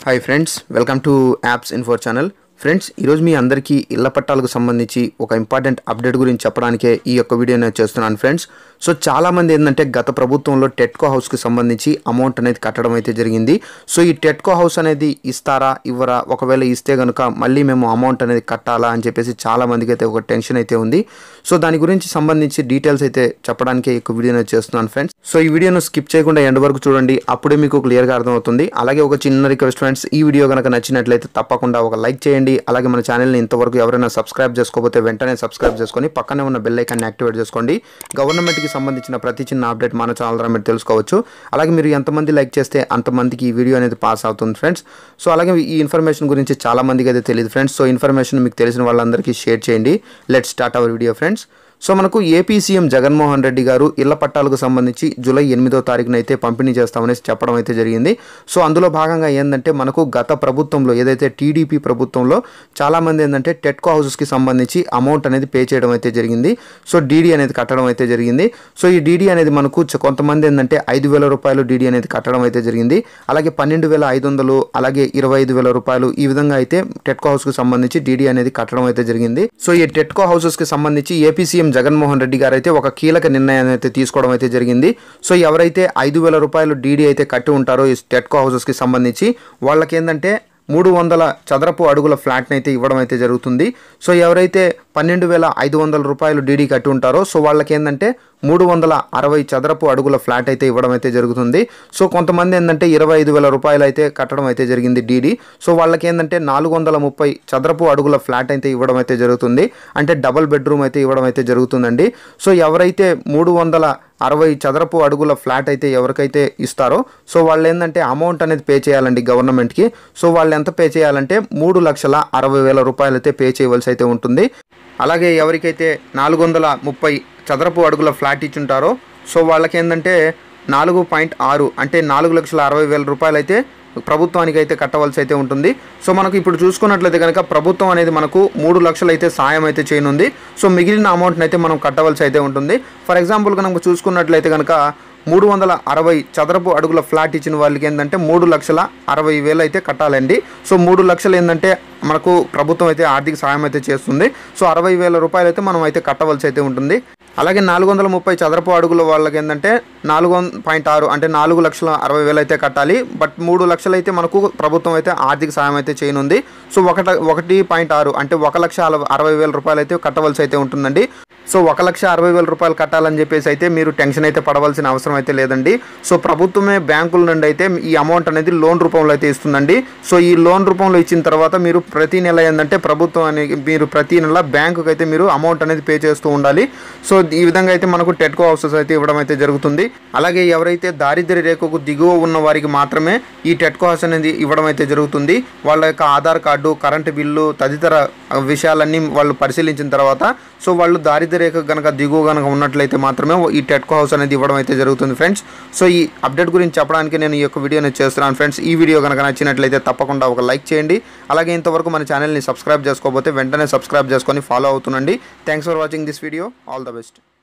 hi friends welcome to apps info channel friends ఈరోజు మీ అందరికీ ఇళ్ల పట్టాలకు సంబంధించి ఒక ఇంపార్టెంట్ అప్డేట్ గురించి చెప్పడానికే ఈ యొక్క వీడియో నేను చేస్తున్నాను ఫ్రెండ్స్ సో చాలామంది ఏంటంటే గత ప్రభుత్వంలో టెట్కో హౌస్కి సంబంధించి అమౌంట్ అనేది కట్టడం అయితే జరిగింది సో ఈ టెట్కో హౌస్ అనేది ఇస్తారా ఇవ్వరా ఒకవేళ ఇస్తే కనుక మళ్ళీ మేము అమౌంట్ అనేది కట్టాలా అని చెప్పేసి చాలా మందికి అయితే ఒక టెన్షన్ అయితే ఉంది సో దాని గురించి సంబంధించి డీటెయిల్స్ అయితే చెప్పడానికే ఈ యొక్క వీడియో నేను చేస్తున్నాను ఫ్రెండ్స్ సో ఈ వీడియోను స్కిప్ చేయకుండా ఎండ్ వరకు చూడండి అప్పుడే మీకు క్లియర్గా అర్థమవుతుంది అలాగే ఒక చిన్న రిక్వెస్ట్ ఫ్రెండ్స్ ఈ వీడియో కనుక నచ్చినట్లయితే తప్పకుండా ఒక లైక్ చేయండి అలాగే మన ఛానల్ని ఇంతవరకు ఎవరైనా సబ్స్క్రైబ్ చేసుకోకపోతే వెంటనే సబ్స్క్రైబ్ చేసుకొని పక్కనే ఉన్న బెల్ ఐకాన్ని యాక్టివేట్ చేసుకోండి గవర్నమెంట్కి సంబంధించిన ప్రతి చిన్న అప్డేట్ మన ఛానల్ ద్వారా మీరు తెలుసుకోవచ్చు అలాగే మీరు ఎంతమంది లైక్ చేస్తే అంతమందికి ఈ వీడియో అనేది పాస్ అవుతుంది ఫ్రెండ్స్ సో అలాగే ఈ ఇన్ఫర్మేషన్ గురించి చాలా మందికి అయితే తెలియదు ఫ్రెండ్స్ సో ఇన్ఫర్మేషన్ మీకు తెలిసిన వాళ్ళందరికీ షేర్ చేయండి let start our video friends so మనకు ఏపీ సీఎం జగన్మోహన్ రెడ్డి గారు ఇళ్ల పట్టాలకు సంబంధించి జూలై ఎనిమిదో తారీఖున అయితే పంపిణీ చేస్తామని చెప్పడం అయితే జరిగింది సో అందులో భాగంగా ఏంటంటే మనకు గత ప్రభుత్వంలో ఏదైతే టీడీపీ ప్రభుత్వంలో చాలామంది ఏంటంటే టెట్కో హౌసెస్కి సంబంధించి అమౌంట్ అనేది పే చేయడం అయితే జరిగింది సో డీడీ అనేది కట్టడం అయితే జరిగింది సో ఈ డీడీ అనేది మనకు చ- కొంతమంది ఏంటంటే ఐదు వేల రూపాయలు డీడీ అనేది కట్టడం అయితే జరిగింది అలాగే పన్నెండు వేల ఐదు వందలు అలాగే ఇరవై ఐదు వేల రూపాయలు ఈ విధంగా అయితే టెట్కో హౌస్కి సంబంధించి డీడీ అనేది కట్టడం అయితే జరిగింది సో ఈ టెట్కో హౌసెస్కి సంబంధించి ఏపీ సీఎం జగన్మోహన్ రెడ్డి గారు అయితే ఒక కీలక నిర్ణయాన్ని అయితే తీసుకోవడం అయితే జరిగింది సో ఎవరైతే ఐదు వేల రూపాయలు డీడీ అయితే కట్టి ఉంటారో ఈ టెట్కో హౌసెస్కి సంబంధించి వాళ్ళకి ఏంటంటే మూడు వందల చదరపు అడుగుల ఫ్లాట్ని అయితే ఇవ్వడం అయితే జరుగుతుంది సో ఎవరైతే పన్నెండు వేల ఐదు వందల రూపాయలు డీడీ కట్టి ఉంటారో సో వాళ్ళకి ఏంటంటే మూడు వందల అరవై చదరపు అడుగుల ఫ్లాట్ అయితే ఇవ్వడం అయితే జరుగుతుంది సో కొంతమంది ఏంటంటే ఇరవై ఐదు వేల రూపాయలు అయితే కట్టడం అయితే జరిగింది డీడీ సో వాళ్ళకి ఏంటంటే నాలుగు వందల ముప్పై చదరపు అడుగుల ఫ్లాట్ అయితే ఇవ్వడం అయితే జరుగుతుంది అంటే డబల్ బెడ్రూమ్ అయితే ఇవ్వడం అయితే జరుగుతుందండి సో ఎవరైతే మూడు వందల అరవై చదరపు అడుగుల ఫ్లాట్ అయితే ఎవరికైతే ఇస్తారో సో వాళ్ళు ఏంటంటే అమౌంట్ అనేది పే చేయాలండి గవర్నమెంట్కి సో వాళ్ళు ఎంత పే చేయాలంటే మూడు లక్షల అరవై వేల రూపాయలు అయితే పే చేయవలసి అయితే ఉంటుంది అలాగే ఎవరికైతే నాలుగు వందల ముప్పై చదరపు అడుగుల ఫ్లాట్ ఇచ్చుంటారో సో వాళ్ళకి ఏంటంటే నాలుగు పాయింట్ ఆరు అంటే నాలుగు లక్షల అరవై వేల రూపాయలు అయితే ప్రభుత్వానికి అయితే కట్టవలసి అయితే ఉంటుంది సో మనకు ఇప్పుడు చూసుకున్నట్లయితే కనుక ప్రభుత్వం అనేది మనకు మూడు లక్షలు అయితే సాయం అయితే చేయనుంది సో మిగిలిన అమౌంట్ని అయితే మనం కట్టవలసి అయితే ఉంటుంది ఫర్ ఎగ్జాంపుల్ కనుక చూసుకున్నట్లయితే కనుక మూడు వందల అరవై చదరపు అడుగుల ఫ్లాట్ ఇచ్చిన వాళ్ళకి ఏంటంటే మూడు లక్షల అరవై వేలు అయితే కట్టాలండి సో మూడు లక్షలు ఏంటంటే మనకు ప్రభుత్వం అయితే ఆర్థిక సాయం అయితే చేస్తుంది సో అరవై వేల రూపాయలు అయితే మనం అయితే కట్టవలసి అయితే ఉంటుంది అలాగే నాలుగు వందల ముప్పై చదరపు అడుగుల వాళ్ళకి ఏంటంటే నాలుగు వంద పాయింట్ ఆరు అంటే నాలుగు లక్షల అరవై వేలు అయితే కట్టాలి బట్ మూడు లక్షలు అయితే మనకు ప్రభుత్వం అయితే ఆర్థిక సాయం అయితే చేయనుంది సో ఒకట ఒకటి పాయింట్ ఆరు అంటే ఒక లక్ష అల- అరవై వేల రూపాయలు అయితే కట్టవలసి అయితే ఉంటుందండి సో ఒక లక్ష అరవై వేల రూపాయలు కట్టాలని చెప్పేసి అయితే మీరు టెన్షన్ అయితే పడవలసిన అవసరం అయితే లేదండి సో ప్రభుత్వమే బ్యాంకుల నుండి అయితే ఈ అమౌంట్ అనేది లోన్ రూపంలో అయితే ఇస్తుందండి సో ఈ లోన్ రూపంలో ఇచ్చిన తర్వాత మీరు ప్రతి నెల ఏంటంటే ప్రభుత్వం అనేది మీరు ప్రతి నెల బ్యాంకుకి అయితే మీరు అమౌంట్ అనేది పే చేస్తూ ఉండాలి సో ఈ విధంగా అయితే మనకు టెట్కో హౌసెస్ అయితే ఇవ్వడం అయితే జరుగుతుంది అలాగే ఎవరైతే దారిద్ర్య రేఖకు దిగువ ఉన్న వారికి మాత్రమే ఈ టెట్కో హౌస్ అనేది ఇవ్వడం అయితే జరుగుతుంది వాళ్ళ యొక్క ఆధార్ కార్డు కరెంటు బిల్లు తదితర విషయాలన్నీ వాళ్ళు పరిశీలించిన తర్వాత సో వాళ్ళు దారిద్ర్య రేఖ కనుక దిగువ కనుక ఉన్నట్లయితే మాత్రమే ఈ టెట్కో హౌస్ అనేది ఇవ్వడం అయితే జరుగుతుంది ఫ్రెండ్స్ సో ఈ అప్డేట్ గురించి చెప్పడానికి నేను ఈ యొక్క వీడియోని చేస్తున్నాను ఫ్రెండ్స్ ఈ వీడియో కనుక నచ్చినట్లయితే తప్పకుండా ఒక లైక్ చేయండి అలాగే ఇంతవరకు మన ఛానల్ని సబ్స్క్రైబ్ చేసుకోకపోతే వెంటనే సబ్స్క్రైబ్ చేసుకొని ఫాలో అవుతుండండి thanks for watching this video all the best